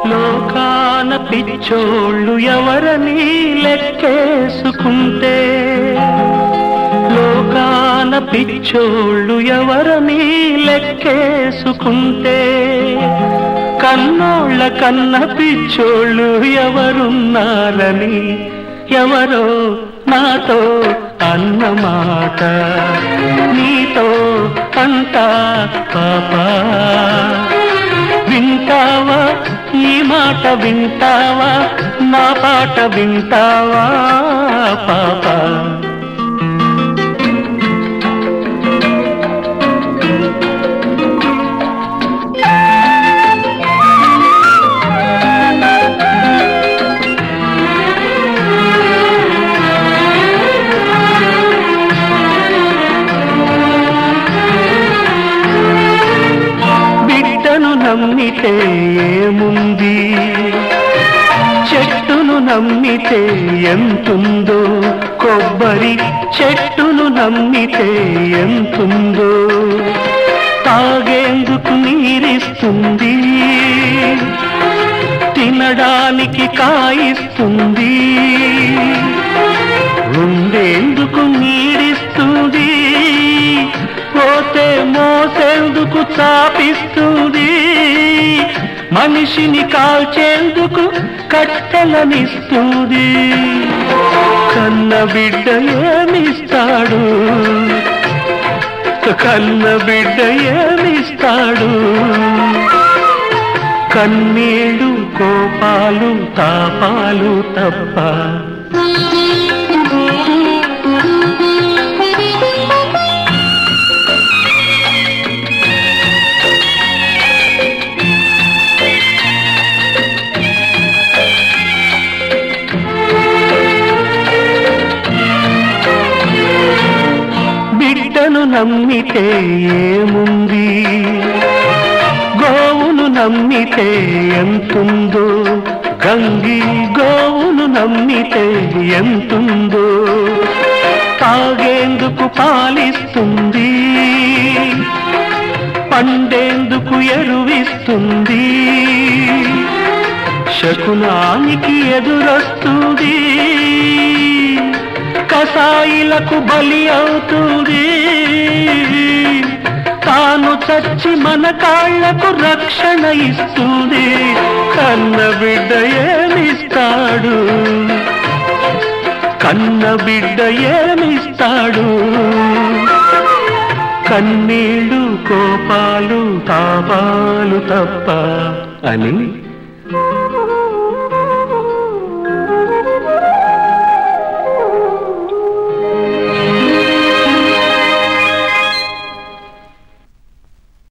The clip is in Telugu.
లోకాన పిచ్చోళ్ళు ఎవరని లెక్కేసుకుంటే లోకాన పిచ్చోళ్ళు ఎవరని లెక్కేసుకుంటే కన్నోళ్ళ కన్న పిచ్చోళ్ళు ఎవరున్నారని ఎవరో నాతో అన్నమాట నీతో అంటా పాపా వింటావా ఈ మాట వింటావా నా పాట వింటావా పాప బిడ్డను నమ్మితే ఏముంది చెట్టును నమ్మితే ఎంతుందో కొబ్బరి చెట్టును నమ్మితే ఎంతుందో తాగేందుకు నీరిస్తుంది తినడానికి కాయిస్తుంది ఉండేందుకు నీడిస్తుంది పోతే మోసేందుకు చాపిస్తుంది మనిషిని కాల్చేందుకు కట్టెలనిస్తుంది కన్న బిడ్డ ఏమిస్తాడు కన్న బిడ్డ ఏమిస్తాడు కన్నీళ్ళు కోపాలు తాపాలు తప్ప బిడ్డను నమ్మితే ఏముంది గోవును నమ్మితే ఎంతుందో గంగి గోవును నమ్మితే ఎంతుందో తాగేందుకు పాలిస్తుంది పండేందుకు ఎరువిస్తుంది శకునానికి ఎదురొస్తుంది కసాయిలకు బలి అవుతుంది తాను చచ్చి మన కాళ్లకు రక్షణ ఇస్తుంది కన్న బిడ్డ ఏమిస్తాడు కన్న బిడ్డ ఏమిస్తాడు కన్నీళ్ళు కోపాలు తాపాలు తప్ప అని